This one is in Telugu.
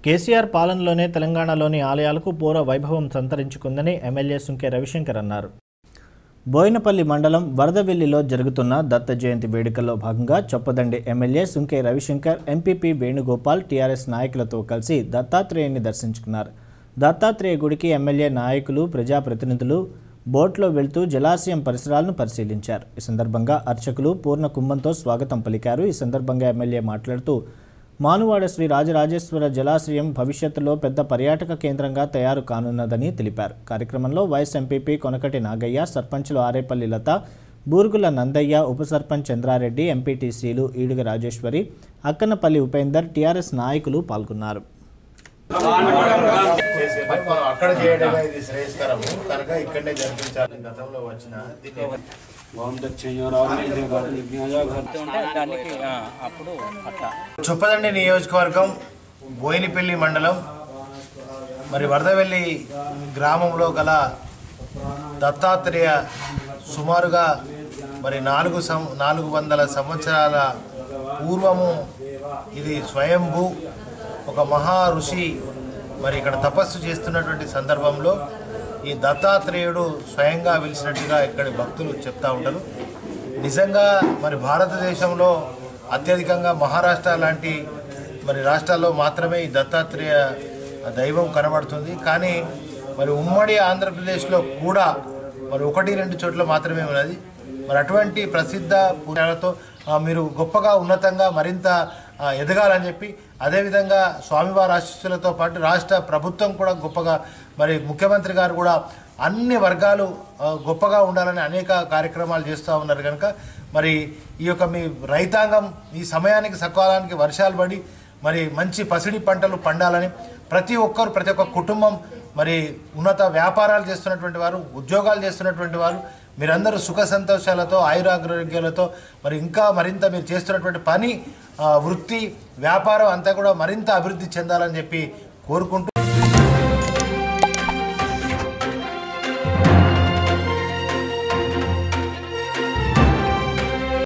కేసీఆర్ పాలనలోనే తెలంగాణలోని ఆలయాలకు పూర్వ వైభవం సంతరించుకుందని ఎమ్మెల్యే సుంకే రవిశంకర్ అన్నారు బోయినపల్లి మండలం వరదవెల్లిలో జరుగుతున్న దత్త జయంతి వేడుకల్లో భాగంగా Choppadandi MLA Sunke Ravishankar MPP Venugopal TRS నాయకులతో కలిసి దత్తాత్రేయుని దర్శించుకున్నారు దత్తాత్రేయ గుడికి ఎమ్మెల్యే నాయకులు ప్రజాప్రతినిధులు బోట్లో వెళ్తూ జలాశయం పరిసరాలను పరిశీలించారు ఈ సందర్భంగా అర్చకులు పూర్ణ కుంభంతో స్వాగతం పలికారు ఈ సందర్భంగా ఎమ్మెల్యే మాట్లాడుతూ మానువాడ శ్రీ రాజరాజేశ్వర జలాశయం భవిష్యత్తులో పెద్ద పర్యాటక కేంద్రంగా తయారు కానున్నదని తెలిపారు కార్యక్రమంలో వైస్ ఎంపీపీ కొనకటి నాగయ్య సర్పంచులు ఆరేపల్లి లత బూరుగుల నందయ్య ఉప సర్పంచ్ చంద్రారెడ్డి ఎంపీటీసీలు ఈడుగ రాజేశ్వరి అక్కనపల్లి ఉపేందర్ టీఆర్ఎస్ నాయకులు పాల్గొన్నారు మనం అక్కడ చేయడమే ఇది శ్రేయస్కరము కనుక ఇక్కడనే జరిపించాలి గతంలో వచ్చిన దీన్ని बहुत अच्छे हैं और आपने इधर घर लिया घर దానికి ఆ, అప్పుడు అట్లా చొప్పదండి నియోజకవర్గం బోయినపల్లి మండలం మరి వరదవెల్లి గ్రామంలో గల దత్తాత్రేయ సుమారుగా మరి నాలుగు సం నాలుగు వందల సంవత్సరాల పూర్వము ఇది స్వయంభూ ఒక మహా ఋషి మరి ఇక్కడ తపస్సు చేస్తున్నటువంటి సందర్భంలో ఈ దత్తాత్రేయుడు స్వయంగా వెలిసినట్టుగా ఇక్కడి భక్తులు చెప్తా ఉంటారు నిజంగా మరి భారతదేశంలో అత్యధికంగా మహారాష్ట్ర లాంటి మరి రాష్ట్రాల్లో మాత్రమే ఈ దత్తాత్రేయ దైవం కనబడుతుంది కానీ మరి ఉమ్మడి ఆంధ్రప్రదేశ్లో కూడా మరి ఒకటి రెండు చోట్ల మాత్రమే ఉన్నది మరి అటువంటి ప్రసిద్ధ పుణ్యాలతో ఆ, మీరు గొప్పగా ఉన్నతంగా మరింత ఆ, ఎదగాలని చెప్పి అదేవిధంగా స్వామివారి ఆశీస్సులతో పాటు రాష్ట్ర ప్రభుత్వం కూడా గొప్పగా మరి ముఖ్యమంత్రి గారు కూడా అన్ని వర్గాలు ఆ, గొప్పగా ఉండాలని అనేక కార్యక్రమాలు చేస్తూ ఉన్నారు కనుక మరి ఈ యొక్క మీ రైతాంగం ఈ సమయానికి సకాలానికి వర్షాలు పడి మరి మంచి పసిడి పంటలు పండాలని ప్రతి ఒక్కరు ప్రతి ఒక్క కుటుంబం మరి ఉన్నత వ్యాపారాలు చేస్తున్నటువంటి వారు ఉద్యోగాలు చేస్తున్నటువంటి వారు మీరందరూ సుఖ సంతోషాలతో ఆయురారోగ్యాలతో మరి ఇంకా మరింత మీరు చేస్తున్నటువంటి పని ఆ, వృత్తి వ్యాపారం అంతా కూడా మరింత అభివృద్ధి చెందాలని చెప్పి కోరుకుంటూ